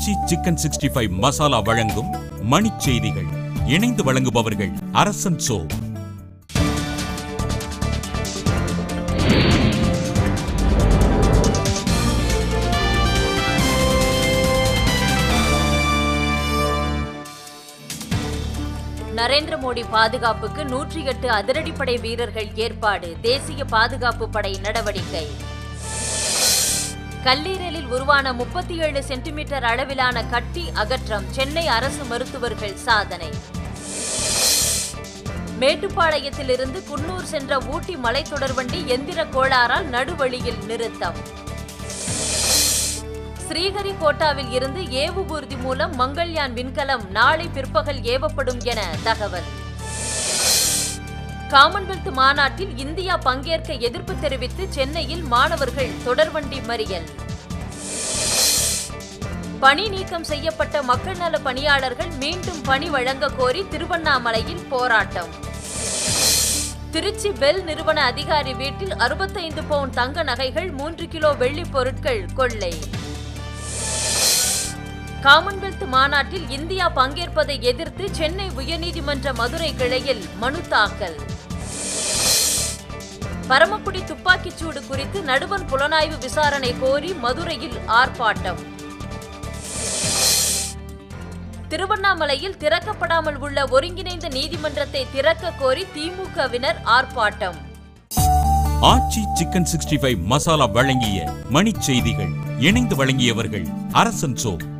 ஆச்சி chicken sixty five masala வழங்கும் மணிச் செய்திகள் இணைந்து வழங்குபவர்கள் அரசன் சோ நரேந்திர மோடி பாதுகாப்புக்கு நூற்றி எட்டு அதிரடிப்படை வீரர்கள் ஏற்பாடு தேசிய பாதுகாப்பு படை நடவடிக்கை கல்லீரலில் உருவான முப்பத்தி ஏழு சென்டிமீட்டர் அளவிலான கட்டி அகற்றம் சென்னை அரசு மருத்துவர்கள் சாதனை மேட்டுப்பாளையத்திலிருந்து குன்னூர் சென்ற ஊட்டி மலைத்தொடர்வண்டி எந்திர கோளாறால் நடுவழியில் நிறுத்தம் ஸ்ரீஹரிகோட்டாவில் இருந்து ஏவுபூர்தி மூலம் மங்கள்யான் விண்கலம் நாளை பிற்பகல் ஏவப்படும் என தகவல் காமன்வெல்த் மாநாட்டில் இந்தியா பங்கேற்க எதிர்ப்பு தெரிவித்து சென்னையில் மாணவர்கள் தொடர்வண்டி மறியல் பணி நீக்கம் செய்யப்பட்ட மக்கள் நல பணியாளர்கள் மீண்டும் பணி வழங்க கோரி திருவண்ணாமலையில் போராட்டம் திருச்சி பெல் நிறுவன அதிகாரி வீட்டில் அறுபத்தைந்து பவுன் தங்க நகைகள் மூன்று கிலோ வெள்ளிப் பொருட்கள் கொள்ளை காமன்வெல்த் மாநாட்டில் இந்தியா பங்கேற்பதை எதிர்த்து சென்னை உயர்நீதிமன்ற மதுரை கிளையில் மனு தாக்கல் பரமக்குடி துப்பாக்கிச்சூடு குறித்து நடுவன் புலனாய்வு விசாரணை கோரி மதுரையில் ஆர்ப்பாட்டம் திருவண்ணாமலையில் திறக்கப்படாமல் உள்ள ஒருங்கிணைந்த நீதிமன்றத்தை திறக்க கோரி திமுகவினர் ஆர்ப்பாட்டம் Aachi chicken sixty five masala வழங்கிய மணிச் செய்திகள் இணைந்து வழங்கியவர்கள் அரசன் சோ